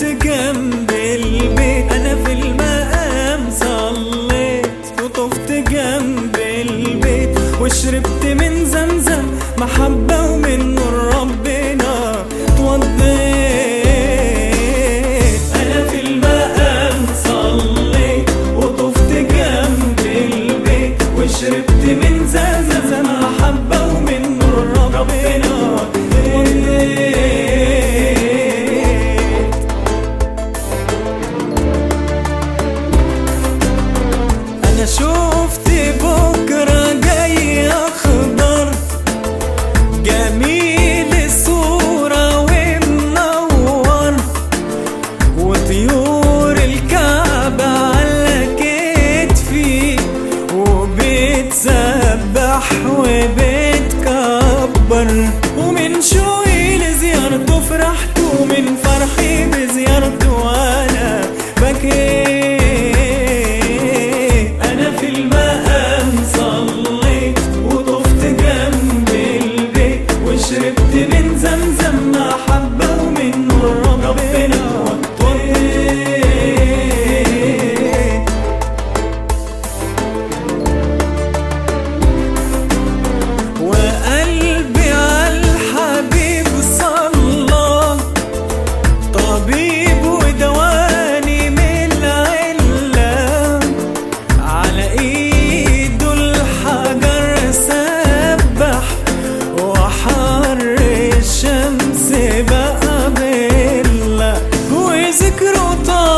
جنب البيت انا في المقام صليت وطفت جنب البيت وشربت من زمزم محبة ومن نور ربنا اتوضيت انا في المقام صليت وطفت جنب البيت وشربت من زمزم محبة ومن نور ربنا اتوضيت انا شفت بكرة جاي اخضر جميل الصورة ومنور وطيور الكعبة على كتفي وبتسبح وبتكبر ومن شوقي لزيارته فرحت ومن فرحي بزيارته انا بكيت انا في المقام صليت وطفت جنب البيت وشربت من زمزم محبة ومن نور ربنا وطيت وقلبي عالحبيب صلى طبيب ودواني من العلة على ايده الحجر سبح وحر الشمس بقى بلا وذكره طال